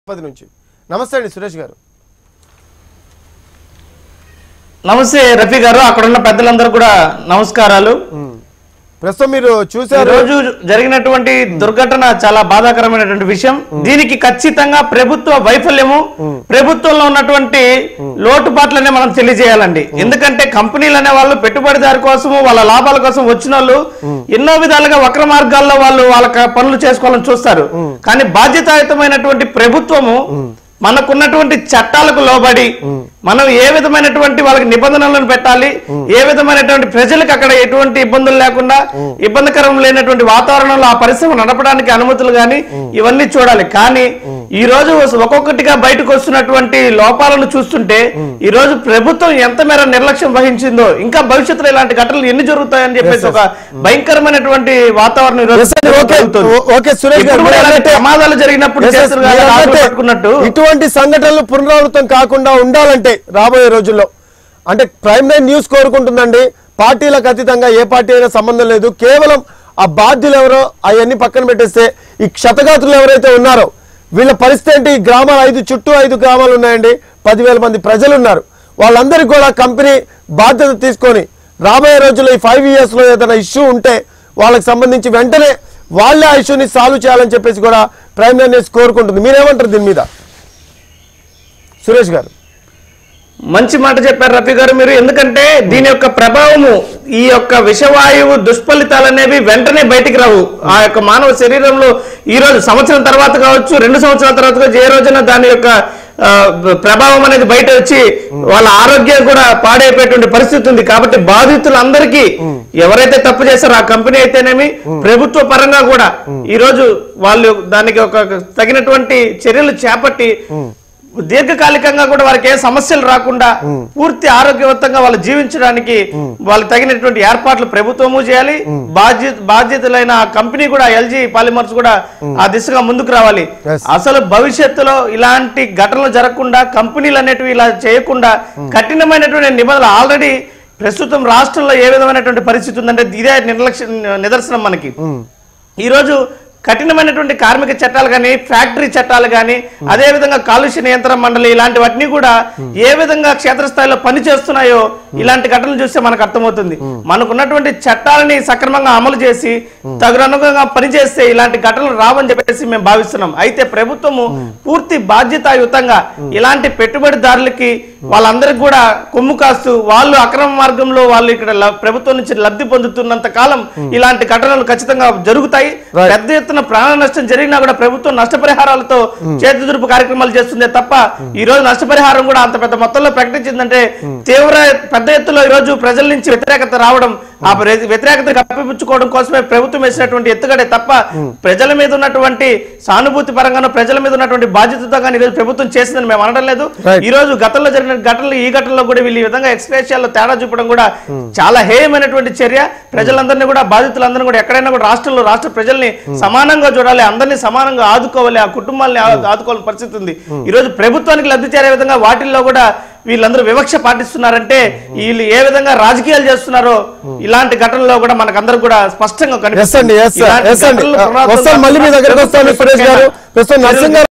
పది నుంచి నమస్తే అండి సురేష్ గారు నమస్తే రఫీ గారు అక్కడ ఉన్న పెద్దలందరూ కూడా నమస్కారాలు ఉమ్. ప్రస్తుతం మీరు ఈ చూశారు రోజు జరిగినటువంటి దుర్ఘటన చాలా బాధాకరమైనటువంటి విషయం దీనికి ఖచ్చితంగా ప్రభుత్వ వైఫల్యము ప్రభుత్వంలో ఉన్నటువంటి లోటుపాట్లనే మనం తెలియజేయాలండి ఎందుకంటే కంపెనీలు అనే వాళ్ళు పెట్టుబడిదారు కోసము వాళ్ళ లాభాల కోసం వచ్చిన వాళ్ళు ఎన్నో విధాలుగా వక్ర మార్గాల్లో వాళ్ళు వాళ్ళ క- పనులు చేసుకోవాలని చూస్తారు కానీ బాధ్యతాయుతమైనటువంటి ప్రభుత్వము మనకున్నటువంటి చట్టాలకు లోబడి మనం ఏ విధమైనటువంటి వాళ్ళకి నిబంధనలను పెట్టాలి ఏ విధమైనటువంటి ప్రజలకు అక్కడ ఎటువంటి ఇబ్బందులు లేకుండా ఇబ్బందికరం లేనటువంటి వాతావరణంలో ఆ పరిశ్రమ నడపడానికి అనుమతులు గాని ఇవన్నీ చూడాలి కానీ ఈ రోజు ఒక్కొక్కటిగా బయటకు వస్తున్నటువంటి లోపాలను చూస్తుంటే ఈ రోజు ప్రభుత్వం ఎంత మేర నిర్లక్ష్యం వహించిందో ఇంకా భవిష్యత్తులో ఇలాంటి ఘటనలు ఎన్ని జరుగుతాయని చెప్పేసి ఒక భయంకరమైనటువంటి వాతావరణం ఈ రోజు Yes, అండి. ఓకే జరుగుతుంది. ఓ- ఓకే సురేష్ గారు ఇప్పుడు కూడా మీరు ఇలాంటి అన్నట్టే- ప్రమాదాలు జరిగినప్పుడు Yes, yes, చేతులు మీరు కాదు, ఆకులు అన్నట్టే పట్టుకున్నట్టు ఇటువంటి సంఘటనలు పునరావృతం కాకుండా ఉండాలంటే రాబోయే రోజుల్లో అంటే ప్రైమ్ నైన్ న్యూస్ కోరుకుంటుందండి పార్టీలకు అతీతంగా ఏ పార్టీ అయినా సంబంధం లేదు కేవలం ఆ బాధ్యులు ఎవరో అవన్నీ పక్కన పెట్టేస్తే ఈ క్షతగాతులు ఎవరైతే ఉన్నారో వీళ్ళ పరిస్థితి ఏంటి ఈ గ్రామాలు ఐదు చుట్టూ ఐదు గ్రామాలు ఉన్నాయండి పదివేల మంది ప్రజలు ఉన్నారు వాళ్ళందరికీ కూడా కంపెనీ బాధ్యత తీసుకొని రాబోయే రోజుల్లో ఈ ఫైవ్ ఇయర్స్ లో ఏదైనా ఇష్యూ ఉంటే వాళ్ళకి సంబంధించి వెంటనే వాళ్ళే ఆ ఇష్యూని సాల్వ్ చేయాలని చెప్పేసి కూడా ప్రైమ్ నైన్ న్యూస్ కోరుకుంటుంది మీరేమంటారు దీని మీద సురేష్ గారు మంచి మాట చెప్పారు రఫీ గారు మీరు ఎందుకంటే దీని యొక్క ప్రభావము ఈ యొక్క విషవాయువు దుష్ఫలితాలు అనేవి వెంటనే బయటికి రావు ఆ యొక్క మానవ శరీరంలో ఈ రోజు సంవత్సరం తర్వాత కావచ్చు రెండు సంవత్సరాల తర్వాత కావచ్చు ఏ రోజున దాని యొక్క ఆ, ప్రభావం అనేది బయట వచ్చి వాళ్ళ ఆరోగ్యం కూడా పాడైపోయేటువంటి పరిస్థితి ఉంది కాబట్టి బాధితులందరికీ ఎవరైతే తప్పు చేశారో ఆ కంపెనీ అయితేనేమి ప్రభుత్వ పరంగా కూడా ఈ రోజు వాళ్ళు దానికి ఒక తగినటువంటి చర్యలు చేపట్టి దీర్ఘకాలికంగా కూడా వారికి ఏ సమస్యలు రాకుండా పూర్తి ఆరోగ్యవంతంగా వాళ్ళు జీవించడానికి వాళ్ళకి తగినటువంటి ఏర్పాట్లు ప్రభుత్వము చేయాలి బాధ్యత బాధ్యతలైన ఆ కంపెనీ కూడా ఎల్జీ పాలిమర్స్ కూడా ఆ దిశగా ముందుకు రావాలి Yes. అసలు భవిష్యత్తులో ఇలాంటి ఘటనలు జరగకుండా కంపెనీలు అనేటివి ఇలా చేయకుండా కఠినమైనటువంటి నిబంధనలు ఆల్రెడీ ప్రస్తుతం రాష్ట్రంలో ఏ విధమైనటువంటి పరిస్థితి ఉందంటే ఇదే నిర్లక్ష్య నిదర్శనం మనకి ఈ రోజు కఠినమైనటువంటి కార్మిక చట్టాలు కానీ ఫ్యాక్టరీ చట్టాలు కానీ అదే విధంగా కాలుష్య నియంత్రణ మండలి ఇలాంటి వాటిని కూడా ఏ విధంగా క్షేత్రస్థాయిలో పని చేస్తున్నాయో ఇలాంటి ఘటనలు చూస్తే మనకు అర్థమవుతుంది మనకున్నటువంటి చట్టాలని సక్రమంగా అమలు చేసి తగునుగుణంగా పనిచేస్తే ఇలాంటి ఘటనలు రావని చెప్పేసి మేము భావిస్తున్నాం అయితే ప్రభుత్వము పూర్తి బాధ్యతాయుతంగా ఇలాంటి పెట్టుబడిదారులకి వాళ్ళందరికీ కూడా కొమ్ము కాస్తూ వాళ్ళు అక్రమ మార్గంలో వాళ్ళు ఇక్కడ ల- ప్రభుత్వం నుంచి లబ్ధి పొందుతున్నంత కాలం ఇలాంటి ఘటనలు ఖచ్చితంగా జరుగుతాయి Right. పెద్ద ఎత్తున ప్రాణ నష్టం జరిగినా కూడా ప్రభుత్వం నష్టపరిహారాలతో చేతిదురుపు కార్యక్రమాలు చేస్తుందే తప్ప ఈ రోజు నష్టపరిహారం కూడా అంత పెద్ద మొత్తంలో ప్రకటించిందంటే తీవ్ర పెద్ద ఎత్తులో ఈ రోజు ప్రజల నుంచి వ్యతిరేకత రావడం ఆ ప్ర- వ్యతిరేకత కప్పిపుచ్చుకోవడం కోసమే ప్రభుత్వం వేసినటువంటి ఎత్తుగడే తప్ప ప్రజల మీద ఉన్నటువంటి సానుభూతి పరంగానూ ప్రజల మీద ఉన్నటువంటి బాధ్యతతో కానీ ఈరోజు ప్రభుత్వం చేసిందని మేము అనడం లేదు Right. ఈ రోజు గతంలో జరిగిన ఘటనలు ఈ ఘటనలో కూడా వీళ్ళు ఈ విధంగా ఎక్స్ప్రెషన్లో తేడా చూపడం కూడా చాలా హేయమైనటువంటి చర్య ప్రజలందరినీ కూడా బాధితులందరినీ కూడా ఎక్కడైనా కూడా రాష్ట్రంలో రాష్ట్ర ప్రజల్ని సమానంగా చూడాలి అందరినీ సమానంగా ఆదుకోవాలి ఆ కుటుంబాలని ఆ- ఆదుకోవాలని పరిస్థితి ఉంది ఈ రోజు ప్రభుత్వానికి లబ్ధి చేరే విధంగా వాటిల్లో కూడా వీళ్ళందరూ వివక్ష పాటిస్తున్నారంటే వీళ్ళు ఏ విధంగా రాజకీయాలు చేస్తున్నారో ఇలాంటి ఘటనలో కూడా మనకందరూ కూడా స్పష్టంగా ఎస్ అండి ఎస్ ఇలాంటి ఎస్ అండి ఘటనలు పునరావృతం వస్తాను మళ్ళీ మీ దగ్గరకు వస్తాను సురేష్ గారు ప్రస్తుతం నరసింహ గారు